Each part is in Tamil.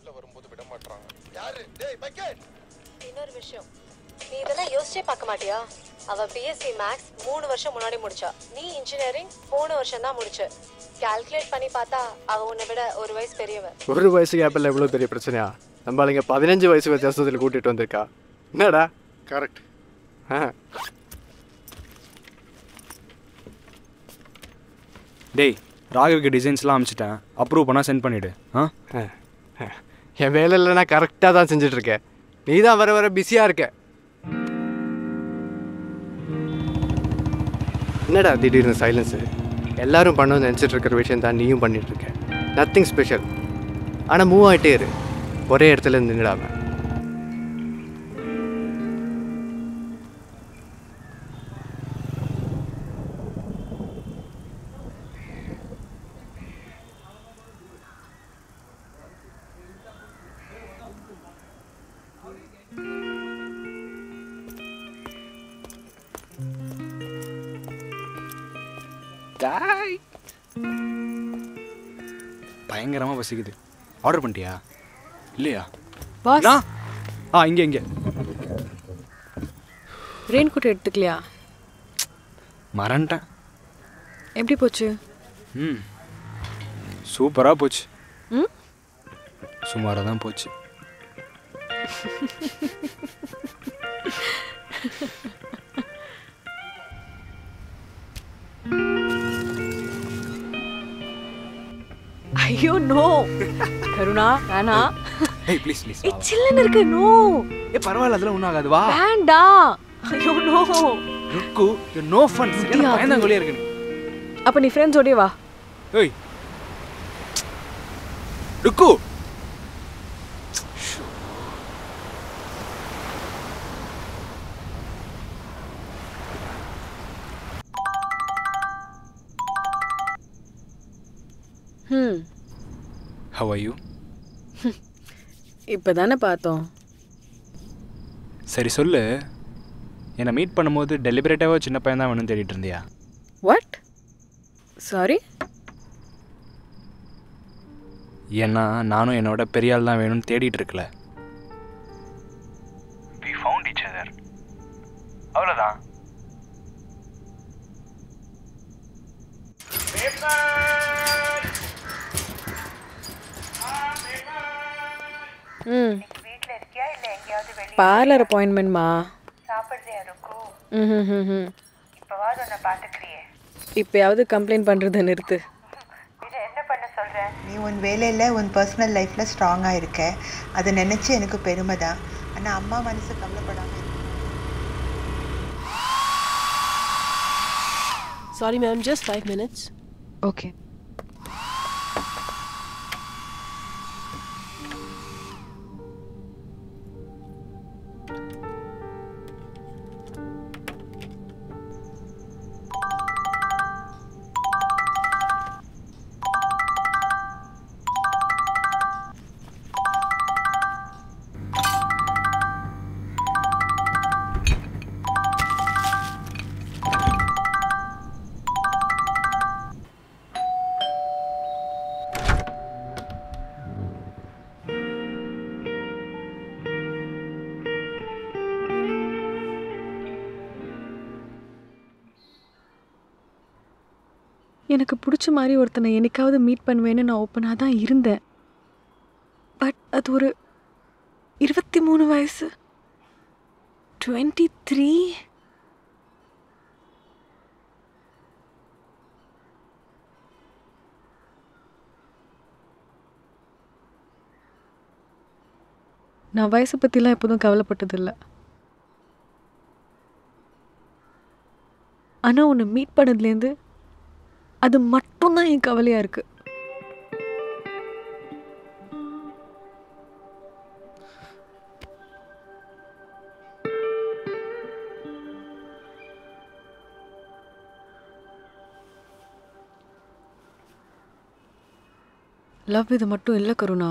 உள்ள வரும்போது விட மாட்டாங்க யாரு டேய் பக்கெட் இன்னொரு விஷயம் நீ இதெல்லாம் யோசிச்சே பார்க்க மாட்டியா அவ பிஎஸ்சி மேக்ஸ் மூணு வருஷம் முன்னாடி முடிச்சா நீ இன்ஜினியரிங் போன வருஷம் தான் முடிச்ச கால்குலேட் பண்ணி பார்த்தா அவ உன்னை விட ஒரு வயசு பெரியவ ஒரு வயசு கேப்பில் எவ்வளோ பெரிய பிரச்சனையா நம்ம ஆளுங்க பதினஞ்சு வயசு வித்தியாசத்தில் கூட்டிகிட்டு வந்திருக்கா என்னடா கரெக்ட் ஆ டேய் ராகவிக்கு டிசைன்ஸ்லாம் அனுப்பிச்சிட்டேன் அப்ரூவ் பண்ணால் சென்ட் பண்ணிவிடு ஆ ஆ, ஆ. என் வேலையில் நான் கரெக்டாக தான் செஞ்சிட்ருக்கேன் நீ தான் வர வர பிஸியாக இருக்க என்னடா திடீர்னு சைலன்ஸு எல்லாரும் பண்ணணும்னு நினச்சிட்டு இருக்கிற விஷயம் தான் நீயும் பண்ணிட்டு இருக்க நத்திங் ஸ்பெஷல் ஆனால் மூவ் ஆகிட்டே இரு ஒரே இடத்துல நின்றுடாம டாய் பயங்கரமாக பசிக்குது ஆர்டர் பண்ணிட்டியா இல்லையா பாஸ் நான் ஆ இங்கே இங்கே ரெயின் கோட் எடுத்துக்கலையா மறந்துட்டேன் எப்படி போச்சு ம் சூப்பராக போச்சு ம் சுமாராக தான் போச்சு ஐயோ நோ கருணா வேணா ஏய் ப்ளீஸ் ப்ளீஸ் ஏ சில்லுன்னு இருக்கு நோ ஏ பரவாயில்ல அதெல்லாம் ஒன்றும் ஆகாது வா வேண்டாம் ஐயோ நோ ருக்கு நோ ஃபன் சரியான முடியாது. பயந்தாங்கொழியாக இருக்கு நீ. அப்ப நீ ஃப்ரெண்ட்ஸோடய வா ஏய் ருக்கு ம் ஹவ் ஆர் யூ இப்போ தானே பார்த்தோம் சரி சொல்லு என்னை மீட் பண்ணும்போது டெலிபரேட்டாக சின்ன பையன் தான் வேணும்னு தேடிட்டு இருந்தியா வாட் சாரி ஏன்னா நானும் என்னோட பெரிய ஆள் தான் வேணும்னு தேடிட்டு இருக்கல வி ஃபவுண்ட் each other அவ்வளோதான் ம் வீட்டில் இருக்கியா இல்லை எங்கேயாவது வெளியே பார்லர் அப்பாயின்மெண்ட்மா சாப்பிட்றியா இருக்கும் ம் ம் ம் ம் இப்போவாது உன்னை பார்த்துக்கிறியே இப்போயாவது கம்ப்ளைண்ட் பண்ணுறதை நிறுத்து இதை என்ன பண்ண சொல்கிற நீ உன் வேலையில் உன் பர்சனல் லைஃப்பில் ஸ்ட்ராங்காக இருக்க அதை நினச்சி எனக்கு பெருமை தான் ஆனால் அம்மா மனசு கவலைப்படாமல் இருக்கு Sorry, ma'am, just five minutes. Okay எனக்கு பிடிச்ச மாதிரி ஒருத்தனை என்னைக்காவது மீட் பண்ணுவேன்னு நான் ஓப்பனாக தான் இருந்தேன் பட் அது ஒரு இருபத்தி மூணு வயசு டுவெண்ட்டி த்ரீ நான் வயசை பற்றிலாம் எப்போதும் கவலைப்பட்டதில்லை ஆனால் உன்னை மீட் பண்ணதுலேருந்து அது மட்டும்தான் என் கவலையாக இருக்குது லவ் இது மட்டும் இல்லை கருணா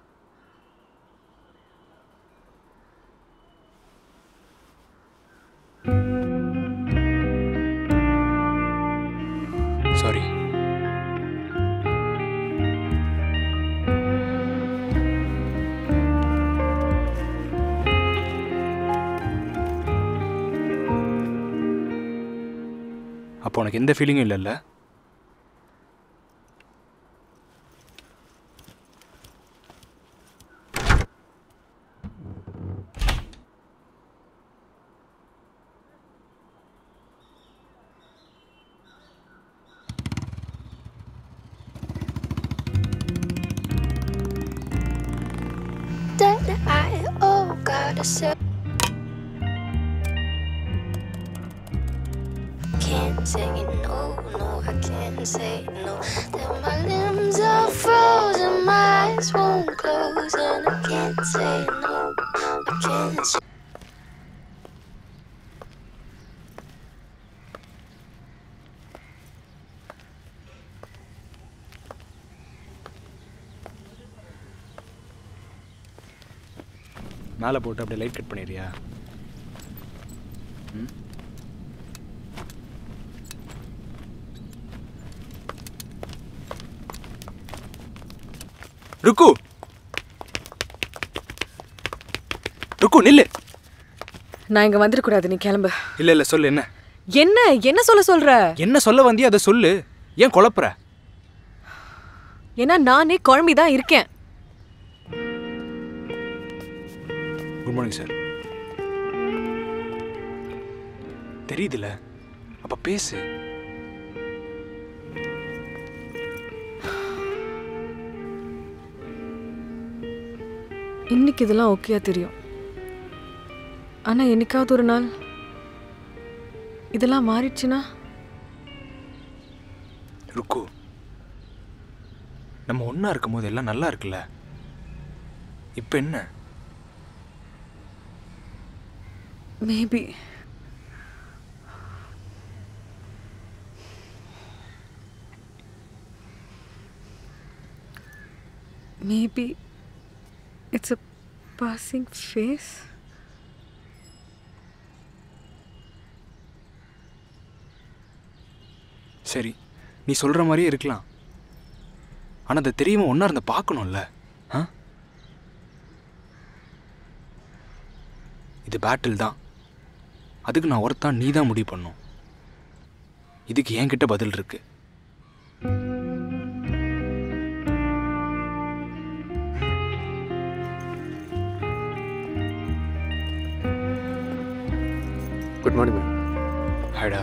சாரி இப்போ உனக்கு எந்த ஃபீலிங்கும் இல்லைல்ல that I oh gotta say Can't say no, no, I can't say no. That my limbs are frozen, my eyes won't close, and I can't say no, I can't say. மேலே போட்டு அப்படியே லைட் கட் பண்ணிடுறியா ம் ருக்கு ருக்கு நில்லு நான் இங்கே வந்துடக்கூடாது நீ கிளம்பு இல்லை இல்லை சொல்லு என்ன என்ன என்ன சொல்ல சொல்ற என்ன சொல்ல வந்தியோ அதை சொல்லு ஏன் குழப்புற ஏன்னா நானே குழம்பி தான் இருக்கேன் குட் மார்னிங் சார் தெரியுதுல்ல அப்ப பேசு இன்னைக்கு இதெல்லாம் ஓகேயா தெரியும் ஆனா என்னைக்காவது ஒரு நாள் இதெல்லாம் மாறிடுச்சுன்னா ருக்கு நம்ம ஒண்ணா இருக்கும் போது எல்லாம் நல்லா இருக்குல்ல இப்ப என்ன maybe maybe it's a passing phase சரி நீ சொல்ற மாதிரியே இருக்கலாம் ஆனா அதை தெரியாம ஒண்ணா இருந்து பார்க்கணும்ல ஆ இது பேட்டில் தான் அதுக்கு நான் ஒருத்தான் நீ தான் முடிவு பண்ணும் இதுக்கு என்கிட்ட பதில் இருக்கு குட் மார்னிங் மேம் ஹைடா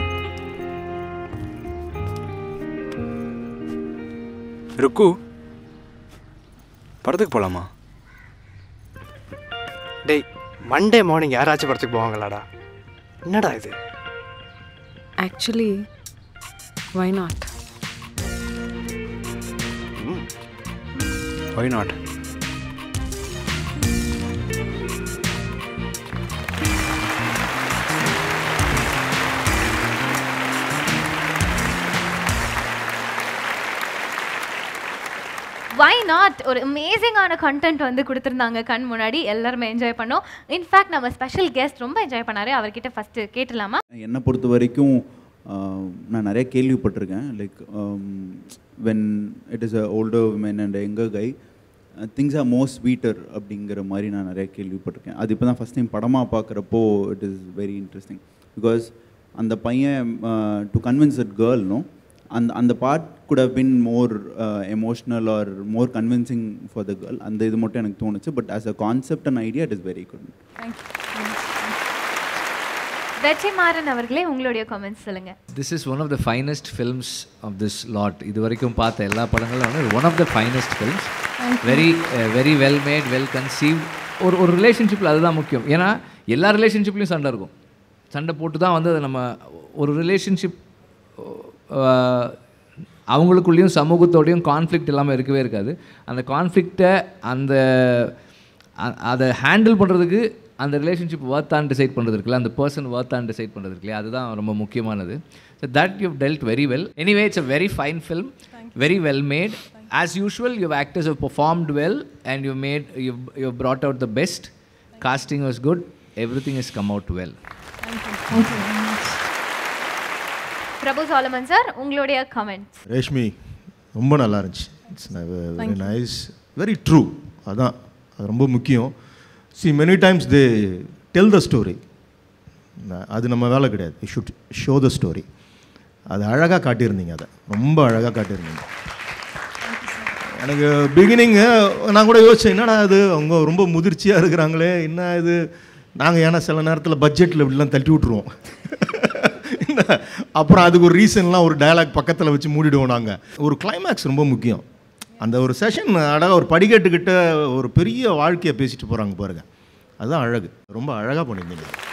ருக்கு படத்துக்கு போலாமா டேய் மண்டே மார்னிங் யாராச்சும் படத்துக்கு போவாங்களாடா என்னடா இது actually why not why not why not ஒரு அமேசிங்கான கண்டென்ட் வந்து கொடுத்துருந்தாங்க கண் முன்னாடி எல்லாருமே என்ஜாய் பண்ணோம் இன்ஃபேக்ட் நம்ம ஸ்பெஷல் கெஸ்ட் ரொம்ப என்ஜாய் பண்ணாரு அவர்கிட்ட ஃபர்ஸ்ட் கேட்டலாமா என்னை பொறுத்த வரைக்கும் ஆஹ், நான் நிறைய கேள்விப்பட்டிருக்கேன் like when it is a older women and younger guy things are more sweeter அப்படிங்கிற மாதிரி நான் நிறைய கேள்விப்பட்டிருக்கேன் அது இப்போ தான் ஃபஸ்ட் டைம் படமாக பார்க்குறப்போ it is very interesting because அந்த பையன் to convince at girl no அந்த அந்த part could have been more emotional or more convincing for the girl அந்த இது மட்டும் எனக்கு தோணுச்சு but as a concept and idea it is very good Vetrimaaran அவர்களே உங்களுடைய கமெண்ட்ஸ் சொல்லுங்க this is one of the finest films of this lot இது வரைக்கும் பார்த்த எல்லா படங்களும் வந்து one of the finest films very very well made well conceive ஒரு ஒரு ரிலேஷன்ஷிப்பில் அதுதான் முக்கியம் ஏன்னா எல்லா ரிலேஷன்ஷிப்லையும் சண்டை இருக்கும் சண்டை போட்டு தான் வந்து அதை நம்ம ஒரு ரிலேஷன்ஷிப் அவங்களுக்குள்ளேயும் சமூகத்தோடையும் கான்ஃப்ளிக்ட் இல்லாமல் இருக்கவே இருக்காது அந்த கான்ஃப்ளிக்டை அந்த அ- அதை ஹேண்டில் பண்ணுறதுக்கு அந்த ரிலேஷன்ஷிப் ஒர்த்தான் டிசைட் பண்ணுறது இருக்குல்ல அந்த பர்சன் ஒர்த்தான் டிசைட் பண்ணுறது இருக்குல்ல அதுதான் ரொம்ப முக்கியமானது so that you dealt very well anyway it's a very fine film very well made as usual your actors have performed well and you made you you brought out the best casting was good everything has come out well Prabhu Solomon sir உங்களுடைய கமெண்ட்ஸ் ரேஷ்மி ரொம்ப நல்லா இருந்துச்சு it's very nice very true அதான் அது ரொம்ப முக்கியம் see many times they tell the story அது நம்ம வேலை கிடையாது you should show the story அது அழகாக காட்டியிருந்தீங்க அதை ரொம்ப அழகாக காட்டியிருந்தீங்க எனக்கு பிகினிங்கு நான் கூட யோசிச்சேன் என்னடா இது அவங்க ரொம்ப முதிர்ச்சியாக இருக்கிறாங்களே என்ன இது நாங்கள் ஏன்னா சில நேரத்தில் பட்ஜெட்டில் இப்படிலாம் தட்டி விட்ருவோம் என்ன அப்புறம் அதுக்கு ஒரு ரீசன்லாம் ஒரு டயலாக் பக்கத்தில் வச்சு மூடிடுவோம் நாங்கள் ஒரு கிளைமேக்ஸ் ரொம்ப முக்கியம் அந்த ஒரு செஷன் அழகாக ஒரு படிக்கட்டுக்கிட்ட ஒரு பெரிய வாழ்க்கையை பேசிட்டு போகிறாங்க பாருங்க அதுதான் அழகு ரொம்ப அழகாக பண்ணியிருந்தீங்க